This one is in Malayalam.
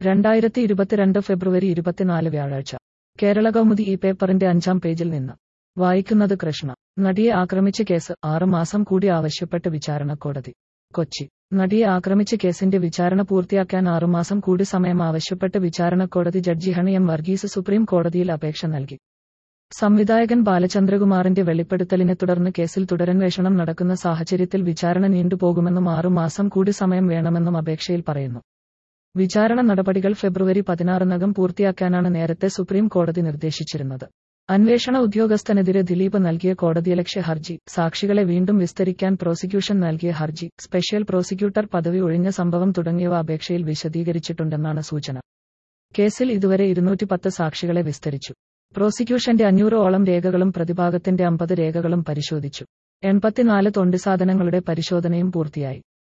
രണ്ടായിരത്തി ഇരുപത്തിരണ്ട് ഫെബ്രുവരി ഇരുപത്തിനാല് വ്യാഴാഴ്ച കേരള കൗമുദി ഈ പേപ്പറിന്റെ അഞ്ചാം പേജിൽ നിന്ന് വായിക്കുന്നത് കൃഷ്ണ നടിയെ ആക്രമിച്ച കേസ് ആറ് മാസം കൂടി ആവശ്യപ്പെട്ട് വിചാരണ കോടതി കൊച്ചി നടിയെ ആക്രമിച്ച കേസിന്റെ വിചാരണ പൂർത്തിയാക്കാൻ ആറുമാസം കൂടി സമയം ആവശ്യപ്പെട്ട് വിചാരണ കോടതി judge Honey M Varghese supreme കോടതിയിൽ അപേക്ഷ നൽകി സംവിധായകൻ ബാലചന്ദ്രകുമാറിന്റെ വെളിപ്പെടുത്തലിനെ തുടർന്ന് കേസിൽ തുടരന്വേഷണം നടക്കുന്ന സാഹചര്യത്തിൽ വിചാരണ നീണ്ടുപോകുമെന്നും ആറുമാസം കൂടി സമയം വേണമെന്നും അപേക്ഷയിൽ പറയുന്നു വിചാരണ നടപടികൾ ഫെബ്രുവരി പതിനാറിനകം പൂർത്തിയാക്കാനാണ് നേരത്തെ സുപ്രീം കോടതി നിർദ്ദേശിച്ചിരുന്നത് അന്വേഷണ ഉദ്യോഗസ്ഥനെതിരെ ദിലീപ് നൽകിയ കോടതിയലക്ഷ്യ ഹർജി സാക്ഷികളെ വീണ്ടും വിസ്തരിക്കാൻ പ്രോസിക്യൂഷൻ നൽകിയ ഹർജി സ്പെഷ്യൽ പ്രോസിക്യൂട്ടർ പദവി ഒഴിഞ്ഞ സംഭവം തുടങ്ങിയവ അപേക്ഷയിൽ വിശദീകരിച്ചിട്ടുണ്ടെന്നാണ് സൂചന കേസിൽ ഇതുവരെ ഇരുന്നൂറ്റി പത്ത് സാക്ഷികളെ വിസ്തരിച്ചു പ്രോസിക്യൂഷന്റെ അഞ്ഞൂറോളം രേഖകളും പ്രതിഭാഗത്തിന്റെ അമ്പത് രേഖകളും പരിശോധിച്ചു എൺപത്തിനാല് തൊണ്ടിസാധനങ്ങളുടെ പരിശോധനയും പൂർത്തിയായി